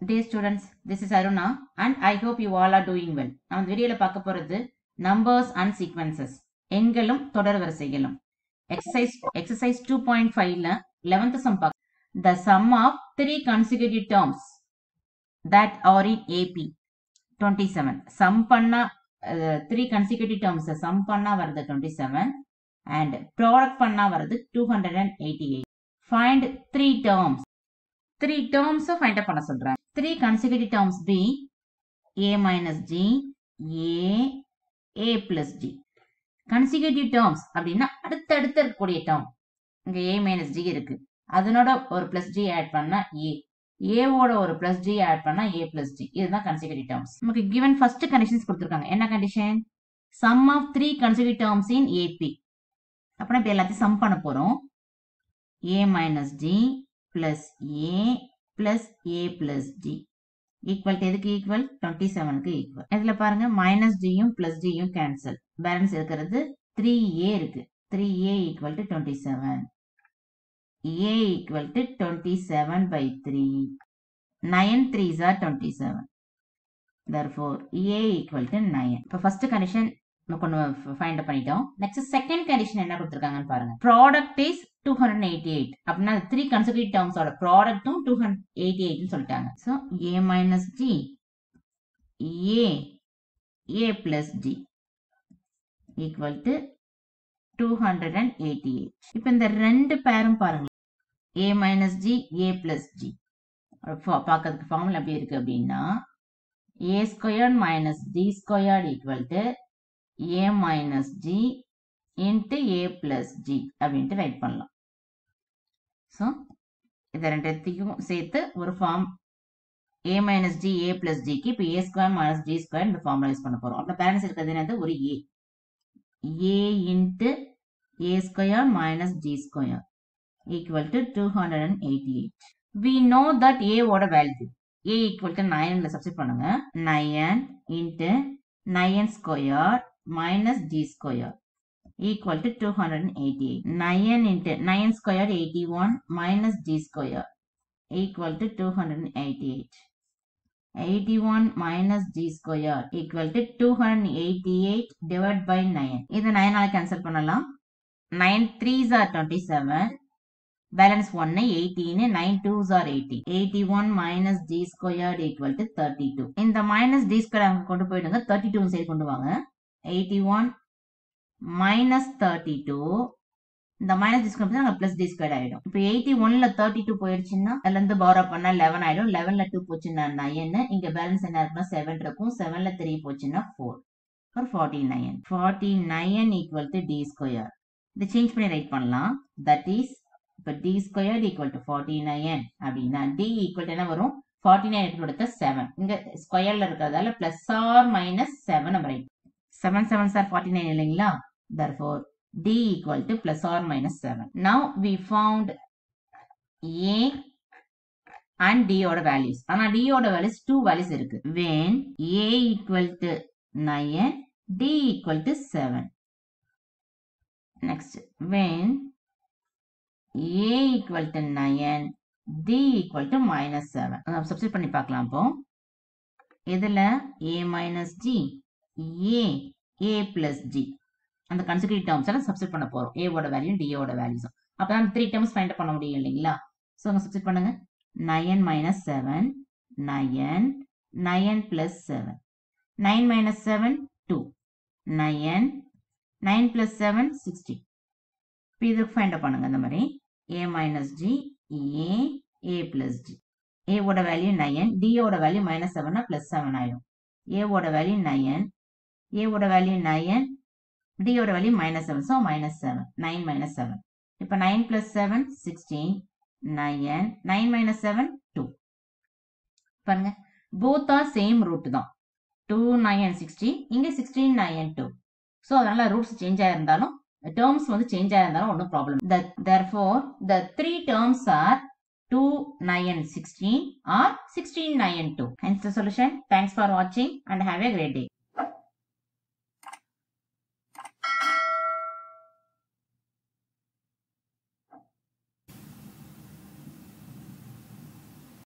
Dear students, this is Aruna and I hope you all are doing well. நான் இந்த வீடியோல பார்க்க போறது numbers and sequences. எண்களும் தொடர் வரிசைகளும். Exercise exercise 2.5ல 11th sum பார்க்க The sum of three consecutive terms that are in AP 27. Sum பண்ணா uh, three consecutive terms sum பண்ணா வருது 27 and product பண்ணா வருது 288. Find three terms three terms find up பண்ண சொல்றேன் three consecutive terms be a minus g a a plus g consecutive terms அப்படின்னா அடுத்தடுத்து இருக்கக்கூடிய டேர்ம் இங்க ஏ மைனஸ் ஜி இருக்கு அதனோட ஒரு பிளஸ் ஜி ஆட் பண்ணா ஏ ஏவோட ஒரு பிளஸ் ஜி ஆட் பண்ணா ஏ பிளஸ் ஜி இதுதான் கன்சிகூட்டிவ் டேர்ம்ஸ் நமக்கு கிவன் ஃபர்ஸ்ட் கண்டிஷன்ஸ் கொடுத்துருக்காங்க என்ன condition sum of three consecutive terms in AP அப்படின்னா இப்ப எல்லாத்தையும் சம் பண்ண போறோம் a minus g plus a plus a plus g equal எதுக்கு ஈக்குவல் டுவெண்ட்டி செவனுக்கு ஈக்குவல் இதுல பாருங்க மைனஸ் ஜியும் பிளஸ் ஜியும் கேன்சல் பேலன்ஸ் இருக்கிறது த்ரீ ஏ இருக்கு three a equal to twenty seven a equal to twenty seven by three nine threes are twenty seven therefore a equal to 9 இப்போ first condition கொண்டு find பண்ணிட்டோம் next second condition என்ன கொடுத்துருக்காங்கன்னு பாருங்க product is two hundred eighty eight அப்படின்னா த்ரீ கன்சிகூட்டிவ் டேர்ம்ஸோட ப்ராடக்ட்டும் டூ ஹண்ட்ரட் எயிட்டி எயிட்னு சொல்லிட்டாங்க so a minus g a a plus g equal to two hundred and eighty eight இப்போ இந்த ரெண்டு பேரும் பாருங்க a minus g a plus g பார்க்கறதுக்கு ஃபார்முலா எப்படி இருக்கு அப்படின்னா ஏ squared minus g squared equal to a minus g into a plus g அப்படின்ட்டு ரைட் பண்ணலாம் ஸோ இதை ரெண்டுத்தையும் சேர்த்து ஒரு form a minus g a plus ஜிக்கு இப்போ a square minus g square இந்த ஃபார்முலா யூஸ் பண்ண போகிறோம் அப்போ பேலன்ஸ் இருக்கிறது என்னது ஒரு a a into a square minus g square equal to two hundred and eighty eight we know that ஏவோட வேல்யூ ஏ ஈக்குவல் டு நைன்ல சப்ஸ்டிட் பண்ணுங்க nine into nine square minus d square equal to 288. 9 into 9 square 81 minus d square equal to 288. 81 minus d square equal to 288 divided by 9. இது 9 ஆல cancel பண்ணலாம் 9 3s are 27 balance 1 18 9 2s are 80 81 minus d squared equal to 32 இந்த minus d squared அங்க கொண்டு போயிடுங்க 32 side கொண்டு வாங்க 81 minus 32 இந்த மைனஸ் டிஸ்கவுண்ட் அங்க பிளஸ் டி ஸ்கொயர் ஆயிடும் இப்போ எயிட்டி ஒன்ல தேர்ட்டி டூ போயிடுச்சுன்னா அதுல இருந்து பாரோ பண்ணா லெவன் ஆயிடும் லெவன்ல டூ போச்சுன்னா நயன் இங்க பேலன்ஸ் என்ன இருக்குன்னா செவன் இருக்கும் செவன்ல த்ரீ போச்சுன்னா ஃபோர் ஒரு forty nine forty nine equal to d square இதை சேஞ்ச் பண்ணி ரைட் பண்ணலாம் தட் இஸ் இப்போ d square equal to forty nine அப்படின்னா டி ஈக்குவல் என்ன வரும் ஃபார்ட்டி நைன் கொடுத்த செவன் இங்க ஸ்கொயர்ல இருக்கிறதால பிளஸ் ஆர் மைனஸ் செவன் நம்ம ரைட் 7 7s are 49 இல்லைங்களா therefore d equal to plus or minus 7 now we found a and d ஓட values ஆனா d ஓட values 2 values இருக்கு when a equal to 9 d equal to 7 next when a equal to 9 d equal to minus 7 substitute பண்ணி பார்க்கலாம் அப்போ இதுல a minus g a a plus g அந்த consecutive terms எல்லாம் சப்ஸ்டிட் பண்ண போறோம் ஏவோட வேல்யூ டியோட வேல்யூஸும் அப்பதான் த்ரீ டேர்ம்ஸ் ஃபைண்ட் பண்ண முடியும் இல்லைங்களா ஸோ அங்கே சப்ஸ்டிட் பண்ணுங்க nine minus seven nine nine plus seven nine minus seven two nine nine plus seven sixty இப்போ இதுக்கு ஃபைண்ட் பண்ணுங்க இந்த மாதிரி a minus g a a plus g ஏவோட வேல்யூ நயன் டியோட வேல்யூ மைனஸ் செவனா பிளஸ் செவன் ஆயிடும் ஏவோட வேல்யூ நயன் ஏவோட வேல்யூ நயன் டியோட value minus seven so minus seven nine minus seven இப்போ nine plus seven sixteen nine nine minus seven two பாருங்க both are same root தான் two nine sixteen இங்கே sixteen nine two so அதனால roots change ஆயிருந்தாலும் terms வந்து change ஆயிருந்தாலும் ஒன்றும் problem therefore the three terms are 2, 9, 16 or 16, 9, 2. Hence the solution. Thanks for watching and have a great day.